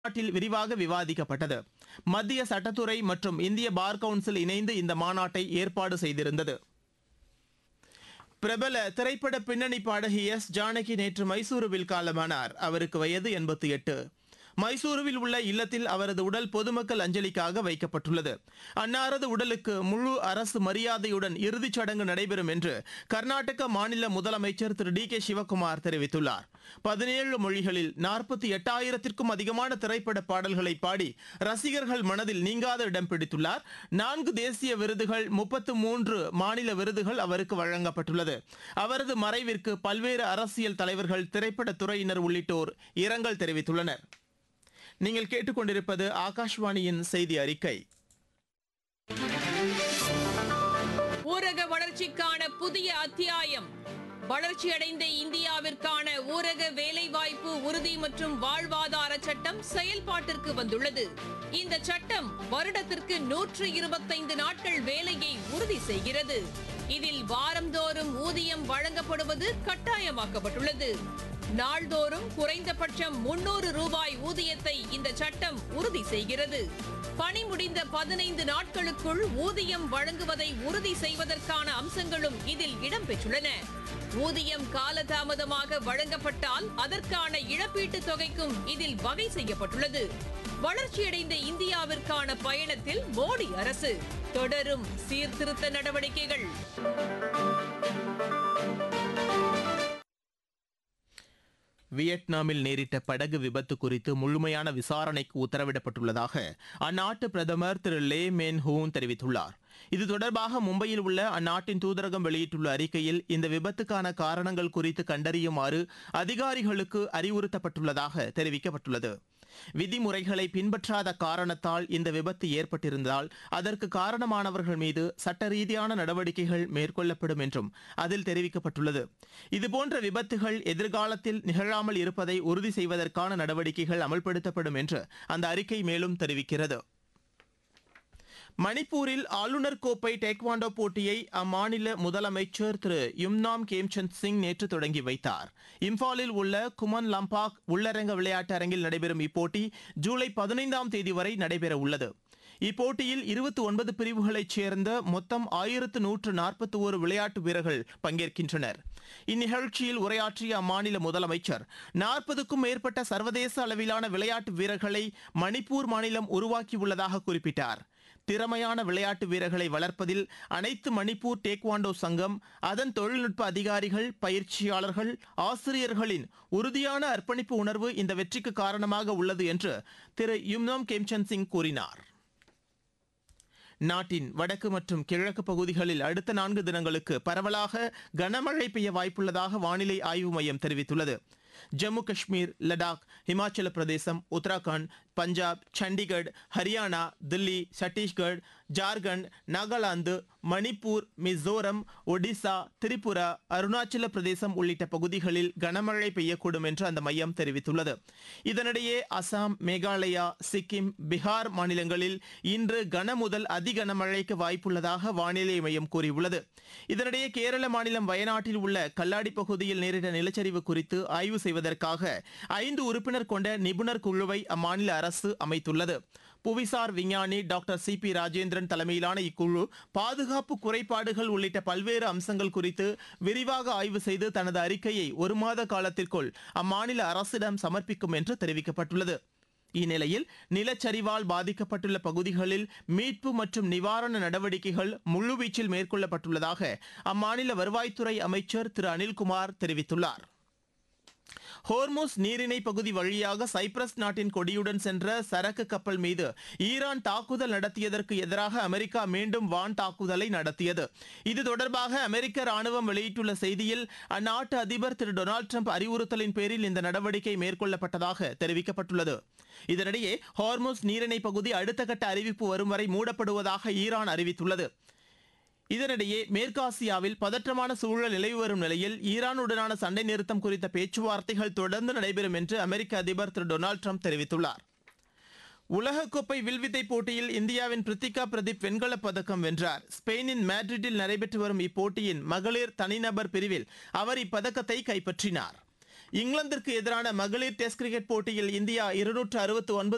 மாநாட்டில் விரிவாக விவாதிக்கப்பட்டது மத்திய சட்டத்துறை மற்றும் இந்திய பார் கவுன்சில் இணைந்து இந்த மாநாட்டை ஏற்பாடு செய்திருந்தது பிரபல திரைப்பட பின்னணி பாடகி எஸ் ஜானகி நேற்று மைசூருவில் காலமானார் அவருக்கு வயது எண்பத்தி எட்டு மைசூருவில் உள்ள இல்லத்தில் அவரது உடல் பொதுமக்கள் அஞ்சலிக்காக வைக்கப்பட்டுள்ளது அன்னாரது உடலுக்கு முழு அரசு மரியாதையுடன் இறுதிச் சடங்கு நடைபெறும் என்று கர்நாடக மாநில முதலமைச்சர் திரு டி கே சிவக்குமார் தெரிவித்துள்ளார் பதினேழு மொழிகளில் நாற்பத்தி எட்டாயிரத்திற்கும் அதிகமான திரைப்பட பாடல்களை பாடி ரசிகர்கள் மனதில் நீங்காத இடம் பிடித்துள்ளார் நான்கு தேசிய விருதுகள் முப்பத்து மூன்று மாநில விருதுகள் அவருக்கு வழங்கப்பட்டுள்ளது அவரது மறைவிற்கு பல்வேறு அரசியல் தலைவர்கள் திரைப்பட துறையினர் உள்ளிட்டோர் இரங்கல் தெரிவித்துள்ளனர் நீங்கள் கேட்டுக்கொண்டிருப்பது ஆகாஷ்வாணியின் செய்தி அறிக்கை ஊரக வளர்ச்சிக்கான புதிய அத்தியாயம் வளர்ச்சியடைந்த இந்தியாவிற்கான ஊரக வேலைவாய்ப்பு உறுதி மற்றும் வாழ்வாதார சட்டம் செயல்பாட்டிற்கு வந்துள்ளது இந்த சட்டம் வருடத்திற்கு நூற்று இருபத்தைந்து நாட்கள் வேலையை உறுதி செய்கிறது இதில் வாரந்தோறும் ஊதியம் வழங்கப்படுவது கட்டாயமாக்கப்பட்டுள்ளது நாள்தோறும் குறைந்தபட்சம் முன்னூறு ரூபாய் ஊதியத்தை இந்த சட்டம் உறுதி செய்கிறது பணி முடிந்த பதினைந்து நாட்களுக்குள் ஊதியம் வழங்குவதை உறுதி செய்வதற்கான அம்சங்களும் இதில் இடம்பெற்றுள்ளன ஊதியம் காலதாமதமாக வழங்கப்பட்டால் அதற்கான இழப்பீட்டுத் தொகைக்கும் இதில் வகை செய்யப்பட்டுள்ளது வளர்ச்சியடைந்த இந்தியாவிற்கான பயணத்தில் மோடி அரசு தொடரும் சீர்திருத்த நடவடிக்கைகள் வியட்நாமில் நேரிட்ட படகு விபத்து குறித்து முழுமையான விசாரணைக்கு உத்தரவிடப்பட்டுள்ளதாக அந்நாட்டு பிரதமர் திரு லே மேன் ஹூன் தெரிவித்துள்ளார் இது தொடர்பாக மும்பையில் உள்ள அந்நாட்டின் தூதரகம் வெளியிட்டுள்ள அறிக்கையில் இந்த விபத்துக்கான காரணங்கள் குறித்து கண்டறியுமாறு அதிகாரிகளுக்கு அறிவுறுத்தப்பட்டுள்ளதாக தெரிவிக்கப்பட்டுள்ளது விதிமுறைகளை பின்பற்றாத காரணத்தால் இந்த விபத்து ஏற்பட்டிருந்தால் அதற்கு காரணமானவர்கள் மீது சட்ட ரீதியான நடவடிக்கைகள் மேற்கொள்ளப்படும் என்றும் அதில் தெரிவிக்கப்பட்டுள்ளது இதுபோன்ற விபத்துகள் எதிர்காலத்தில் நிகழாமல் இருப்பதை உறுதி செய்வதற்கான நடவடிக்கைகள் அமல்படுத்தப்படும் என்று அந்த அறிக்கை மேலும் தெரிவிக்கிறது மணிப்பூரில் ஆளுநர் கோப்பை டேக்வாண்டோ போட்டியை அம்மாநில முதலமைச்சர் திரு யும்னாம் கேம்சந்த் சிங் நேற்று தொடங்கி வைத்தார் இம்பாலில் உள்ள குமன் லம்பாக் உள்ளரங்க விளையாட்டு அரங்கில் நடைபெறும் இப்போட்டி ஜூலை பதினைந்தாம் தேதி வரை நடைபெற உள்ளது இப்போட்டியில் இருபத்தி ஒன்பது பிரிவுகளைச் சேர்ந்த மொத்தம் ஆயிரத்து நூற்று நாற்பத்தி ஒரு விளையாட்டு வீரர்கள் பங்கேற்கின்றனர் இந்நிகழ்ச்சியில் உரையாற்றிய அம்மாநில முதலமைச்சர் நாற்பதுக்கும் மேற்பட்ட சர்வதேச அளவிலான விளையாட்டு வீரர்களை மணிப்பூர் மாநிலம் உருவாக்கியுள்ளதாக குறிப்பிட்டார் திறமையான விளையாட்டு வீரர்களை வளர்ப்பதில் அனைத்து மணிப்பூர் டேக்வாண்டோ சங்கம் அதன் தொழில்நுட்ப அதிகாரிகள் பயிற்சியாளர்கள் ஆசிரியர்களின் உறுதியான அர்ப்பணிப்பு உணர்வு இந்த வெற்றிக்கு காரணமாக உள்ளது என்று திரு யும்னோம் கேம்சந்த் சிங் கூறினார் நாட்டின் வடக்கு மற்றும் கிழக்கு பகுதிகளில் அடுத்த நான்கு தினங்களுக்கு பரவலாக கனமழை பெய்ய வாய்ப்புள்ளதாக வானிலை ஆய்வு மையம் தெரிவித்துள்ளது ஜம்மு காஷ்மீர் லடாக் ஹிமாச்சல பிரதேசம் உத்தராகண்ட் பஞ்சாப் சண்டிகர் ஹரியானா தில்லி சத்தீஸ்கர் ஜார்க்கண்ட் நாகாலாந்து மணிப்பூர் மிசோரம் ஒடிசா திரிபுரா அருணாச்சல பிரதேசம் உள்ளிட்ட பகுதிகளில் கனமழை பெய்யக்கூடும் என்று அந்த மையம் தெரிவித்துள்ளது இதனிடையே அசாம் மேகாலயா சிக்கிம் பீகார் மாநிலங்களில் இன்று கன முதல் அதி கனமழைக்கு வாய்ப்புள்ளதாக வானிலை மையம் கூறியுள்ளது இதனிடையே கேரள மாநிலம் வயநாட்டில் உள்ள கல்லாடி பகுதியில் நேரிட்ட நிலச்சரிவு குறித்து ஆய்வு செய்வதற்காக ஐந்து உறுப்பினர் கொண்ட நிபுணர் குழுவை அம்மாநில அரசு அமைத்துள்ளது புவிசார் விஞ்ஞானி டாக்டர் சி பி ராஜேந்திரன் தலைமையிலான இக்குழு பாதுகாப்பு குறைபாடுகள் உள்ளிட்ட பல்வேறு அம்சங்கள் குறித்து விரிவாக ஆய்வு செய்து தனது அறிக்கையை ஒரு மாத காலத்திற்குள் அம்மாநில அரசிடம் சமர்ப்பிக்கும் என்று தெரிவிக்கப்பட்டுள்ளது இந்நிலையில் நிலச்சரிவால் பாதிக்கப்பட்டுள்ள பகுதிகளில் மீட்பு மற்றும் நிவாரண நடவடிக்கைகள் முழுவீச்சில் மேற்கொள்ளப்பட்டுள்ளதாக அம்மாநில வருவாய்த்துறை அமைச்சர் திரு அனில்குமார் தெரிவித்துள்ளார் ஹோர்மோஸ் நீரிணை பகுதி வழியாக சைப்ரஸ் நாட்டின் கொடியுடன் சென்ற சரக்கு கப்பல் மீது ஈரான் தாக்குதல் நடத்தியதற்கு எதிராக அமெரிக்கா மீண்டும் வான் தாக்குதலை நடத்தியது இது தொடர்பாக அமெரிக்க ராணுவம் வெளியிட்டுள்ள செய்தியில் அந்நாட்டு அதிபர் திரு டொனால்டு ட்ரம்ப் அறிவுறுத்தலின் பேரில் இந்த நடவடிக்கை மேற்கொள்ளப்பட்டதாக தெரிவிக்கப்பட்டுள்ளது இதனிடையே ஹார்மோஸ் நீரிணை பகுதி அடுத்த கட்ட அறிவிப்பு வரும் வரை மூடப்படுவதாக ஈரான் அறிவித்துள்ளது இதனிடையே மேற்காசியாவில் பதற்றமான சூழல் நிலவி வரும் நிலையில் ஈரானுடனான சண்டை நிறுத்தம் குறித்த பேச்சுவார்த்தைகள் தொடர்ந்து நடைபெறும் என்று அமெரிக்க அதிபர் திரு டொனால்டு ட்ரம்ப் தெரிவித்துள்ளார் உலகக்கோப்பை வில்வித்தை போட்டியில் இந்தியாவின் பிரித்திகா பிரதீப் வெண்கலப் பதக்கம் வென்றார் ஸ்பெயினின் மேட்ரிட்டில் நடைபெற்று வரும் இப்போட்டியின் மகளிர் தனிநபர் பிரிவில் அவர் இப்பதக்கத்தை கைப்பற்றினார் இங்கிலாந்திற்கு எதிரான மகளிர் டெஸ்ட் கிரிக்கெட் போட்டியில் இந்தியா இருநூற்று அறுபத்து ஒன்பது